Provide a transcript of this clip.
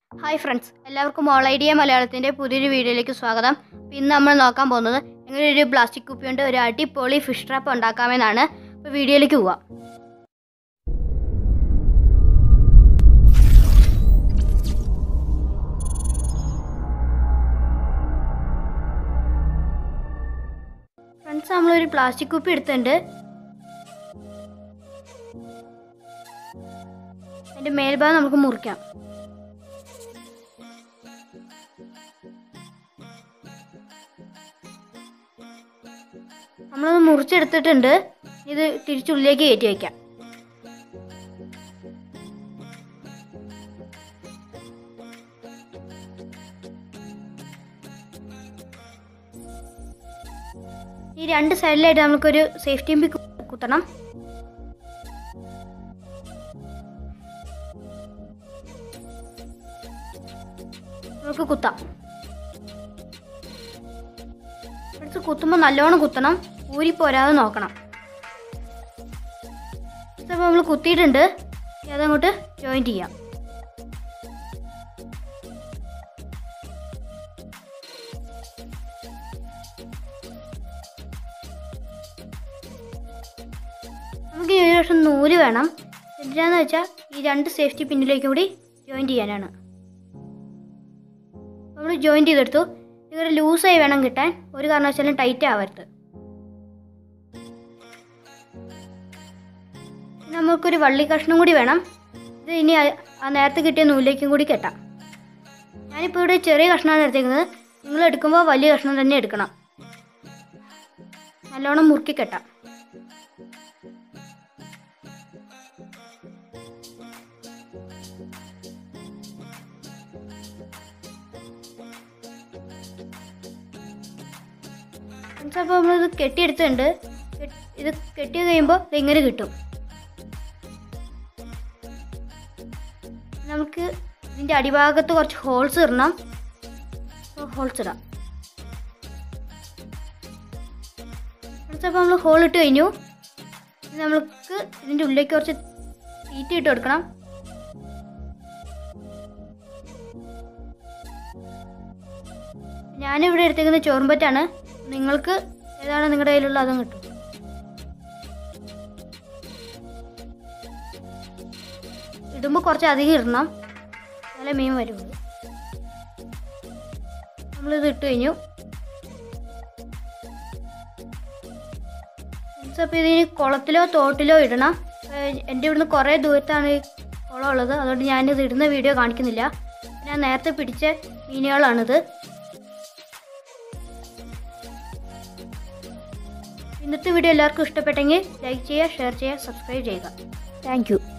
hi friends എല്ലാവർക്കും all idea മലയാളത്തിൻ്റെ പുതിയൊരു വീഡിയോയിലേക്ക് സ്വാഗതം അപ്പോൾ ഇന്ന് നമ്മൾ നോക്കാൻ പോകുന്നത് എങ്ങനെ ഒരു പ്ലാസ്റ്റിക് കുപ്പി കൊണ്ട് ഒരു അടിപൊളി ഫിഷ് ട്രാപ്പ് ഉണ്ടാക്കാമെന്നാണ് അപ്പോൾ വീഡിയോയിലേക്ക് പോവാം ഫ്രണ്ട്സ് നമ്മളൊരു പ്ലാസ്റ്റിക് കുപ്പി എടുത്തിട്ടുണ്ട് അതിൻ്റെ മേൽഭാഗം നമുക്ക് മുറിക്കാം നമ്മളത് മുറിച്ചെടുത്തിട്ടുണ്ട് ഇത് തിരിച്ചുള്ളിലേക്ക് കയറ്റി വയ്ക്കാം ഈ രണ്ട് സൈഡിലായിട്ട് നമുക്കൊരു സേഫ്റ്റി പിൻ കുത്തണം നമുക്ക് കുത്താം എടുത്ത് കുത്തുമ്പോൾ നല്ലോണം കുത്തണം ഊരി പോരാതെ നോക്കണം ഇതിപ്പോൾ നമ്മൾ കുത്തിയിട്ടുണ്ട് ഇനി അതങ്ങോട്ട് ജോയിൻറ്റ് ചെയ്യാം നമുക്ക് ഈ ഒരു വർഷം നൂല് വേണം എന്തിനാന്ന് വെച്ചാൽ ഈ രണ്ട് സേഫ്റ്റി പിന്നിലേക്കും കൂടി ജോയിൻറ്റ് ചെയ്യാനാണ് നമ്മൾ ജോയിൻറ്റ് ചെയ്തെടുത്തു ഇതൊരു ലൂസായി വേണം കിട്ടാൻ ഒരു കാരണവശാലും ടൈറ്റ് ആവരുത് നമുക്കൊരു വള്ളി കഷ്ണം കൂടി വേണം ഇത് ഇനി ആ- ആ നേരത്തെ കിട്ടിയ നൂലിലേക്കും കൂടി കെട്ടാം ഞാനിപ്പോൾ ഇവിടെ ചെറിയ കഷ്ണമാണ് എടുത്തേക്കുന്നത് നിങ്ങൾ എടുക്കുമ്പോൾ വലിയ കഷ്ണം തന്നെ എടുക്കണം നല്ലോണം മുറുക്കി കെട്ടാം അപ്പോൾ നമ്മളിത് കെട്ടിയെടുത്തിട്ടുണ്ട് കെ- ഇത് കെട്ടി കഴിയുമ്പോൾ ഇത് ഇങ്ങനെ കിട്ടും നമുക്ക് ഇതിൻ്റെ അടിഭാഗത്ത് കുറച്ച് ഹോൾസ് ഇടണം ഹോൾസ് ഇടാം അപ്പോൾ നമ്മൾ ഹോൾ ഇട്ട് കഴിഞ്ഞു ഇനി നമ്മൾക്ക് ഇതിൻ്റെ ഉള്ളിലേക്ക് കുറച്ച് തീറ്റ ഇട്ട് കൊടുക്കണം ഞാനിവിടെ എടുത്തേക്കുന്നത് ചോറുമ്പറ്റാണ് നിങ്ങൾക്ക് ഏതാണ് നിങ്ങളുടെ കയ്യിലുള്ള അതും കിട്ടും ഇടുമ്പോൾ കുറച്ച് അധികം ഇടണം നല്ല മീൻ വരുള്ളൂ നമ്മളിത് ഇട്ട് കഴിഞ്ഞു അപ്പോൾ ഇതിന് കുളത്തിലോ തോട്ടിലോ ഇടണം ഏഹ് എൻ്റെ ഇവിടുന്ന് കുറേ ദൂരത്താണ് ഈ കുളം ഉള്ളത് അതുകൊണ്ട് ഞാനിത് ഇടുന്ന വീഡിയോ കാണിക്കുന്നില്ല ഞാൻ നേരത്തെ പിടിച്ച മീനുകളാണിത് ഇന്നത്തെ വീഡിയോ എല്ലാവർക്കും ഇഷ്ടപ്പെട്ടെങ്കിൽ ലൈക്ക് ചെയ്യുക ഷെയർ ചെയ്യുക സബ്സ്ക്രൈബ് ചെയ്യുക താങ്ക് യു